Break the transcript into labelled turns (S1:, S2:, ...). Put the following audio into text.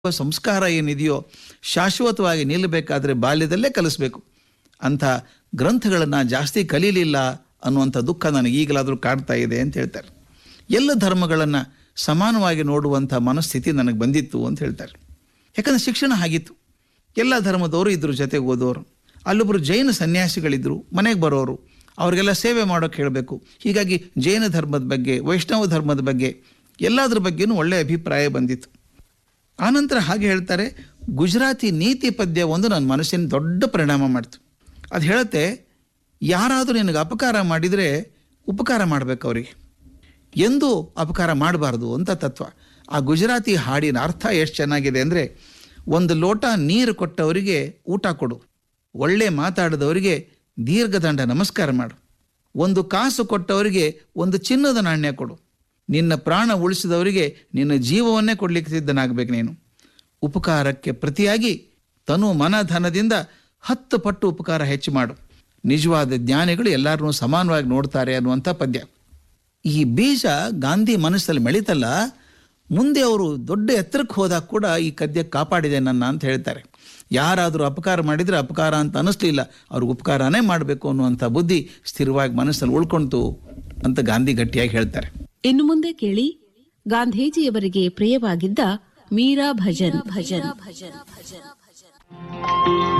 S1: ಸಂಸ್ಕಾರ ಏನಿದೆಯೋ ಶಾಶ್ವತವಾಗಿ ನಿಲ್ಲಬೇಕಾದ್ರೆ ಬಾಲ್ಯದಲ್ಲೇ ಕಲಿಸ್ಬೇಕು ಅಂಥ ಗ್ರಂಥಗಳನ್ನು ಜಾಸ್ತಿ ಕಲೀಲಿಲ್ಲ ಅನ್ನುವಂಥ ದುಃಖ ನನಗೆ ಈಗಲಾದರೂ ಕಾಡ್ತಾ ಇದೆ ಅಂತ ಹೇಳ್ತಾರೆ ಎಲ್ಲ ಧರ್ಮಗಳನ್ನು ಸಮಾನವಾಗಿ ನೋಡುವಂಥ ಮನಸ್ಥಿತಿ ನನಗೆ ಬಂದಿತ್ತು ಅಂತ ಹೇಳ್ತಾರೆ ಯಾಕಂದರೆ ಶಿಕ್ಷಣ ಆಗಿತ್ತು ಎಲ್ಲ ಧರ್ಮದವರು ಇದ್ರು ಜೊತೆಗೆ ಓದೋರು ಅಲ್ಲೊಬ್ಬರು ಜೈನ ಸನ್ಯಾಸಿಗಳಿದ್ರು ಮನೆಗೆ ಬರೋರು ಅವರಿಗೆಲ್ಲ ಸೇವೆ ಮಾಡೋಕೆ ಹೇಳಬೇಕು ಹೀಗಾಗಿ ಜೈನ ಧರ್ಮದ ಬಗ್ಗೆ ವೈಷ್ಣವ ಧರ್ಮದ ಬಗ್ಗೆ ಎಲ್ಲದ್ರ ಬಗ್ಗೆನೂ ಒಳ್ಳೆಯ ಅಭಿಪ್ರಾಯ ಬಂದಿತ್ತು ಆನಂತರ ಹಾಗೆ ಹೇಳ್ತಾರೆ ಗುಜರಾತಿ ನೀತಿ ಪದ್ಯ ಒಂದು ನನ್ನ ಮನಸ್ಸಿನ ದೊಡ್ಡ ಪರಿಣಾಮ ಮಾಡ್ತು ಅದು ಹೇಳುತ್ತೆ ಯಾರಾದರೂ ನಿನಗೆ ಅಪಕಾರ ಮಾಡಿದರೆ ಉಪಕಾರ ಮಾಡಬೇಕು ಅವರಿಗೆ ಎಂದೂ ಅಪಕಾರ ಮಾಡಬಾರ್ದು ಅಂತ ತತ್ವ ಆ ಗುಜರಾತಿ ಹಾಡಿನ ಅರ್ಥ ಎಷ್ಟು ಚೆನ್ನಾಗಿದೆ ಅಂದರೆ ಒಂದು ಲೋಟ ನೀರು ಕೊಟ್ಟವರಿಗೆ ಊಟ ಕೊಡು ಒಳ್ಳೆ ಮಾತಾಡಿದವರಿಗೆ ದೀರ್ಘದಂಡ ನಮಸ್ಕಾರ ಮಾಡು ಒಂದು ಕಾಸು ಕೊಟ್ಟವರಿಗೆ ಒಂದು ಚಿನ್ನದ ನಾಣ್ಯ ಕೊಡು ನಿನ್ನ ಪ್ರಾಣ ಉಳಿಸಿದವರಿಗೆ ನಿನ್ನ ಜೀವವನ್ನೇ ಕೊಡ್ಲಿಕ್ಕೆ ಸಿದ್ಧನಾಗಬೇಕು ನೀನು ಉಪಕಾರಕ್ಕೆ ಪ್ರತಿಯಾಗಿ ತನು ಮನ ಧನದಿಂದ ಹತ್ತು ಪಟ್ಟು ಉಪಕಾರ ಹೆಚ್ಚು ಮಾಡು ನಿಜವಾದ ಜ್ಞಾನಿಗಳು ಎಲ್ಲರನ್ನೂ ಸಮಾನವಾಗಿ ನೋಡ್ತಾರೆ ಅನ್ನುವಂಥ ಪದ್ಯ ಈ ಬೀಜ ಗಾಂಧಿ ಮನಸ್ಸಲ್ಲಿ ಬೆಳೀತಲ್ಲ ಮುಂದೆ ಅವರು ದೊಡ್ಡ ಎತ್ತರಕ್ಕೆ ಹೋದಾಗ ಕೂಡ ಈ ಕದ್ಯ ಕಾಪಾಡಿದೆ ನನ್ನ ಅಂತ ಹೇಳ್ತಾರೆ ಯಾರಾದರೂ ಅಪಕಾರ ಮಾಡಿದರೆ ಅಪಕಾರ ಅಂತ ಅನ್ನಿಸ್ಲಿಲ್ಲ ಅವ್ರಿಗೆ ಉಪಕಾರನೇ ಮಾಡಬೇಕು ಅನ್ನುವಂಥ ಬುದ್ಧಿ ಸ್ಥಿರವಾಗಿ ಮನಸ್ಸಲ್ಲಿ ಉಳ್ಕೊಂತು ಅಂತ ಗಾಂಧಿ ಗಟ್ಟಿಯಾಗಿ ಹೇಳ್ತಾರೆ
S2: ಇನ್ನು ಮುಂದೆ ಕೇಳಿ ಗಾಂಧೀಜಿಯವರಿಗೆ ಪ್ರಿಯವಾಗಿದ್ದ ಮೀರಾ ಭಜನ್ ಭಜನ್ ಭಜನ್ ಭಜನ್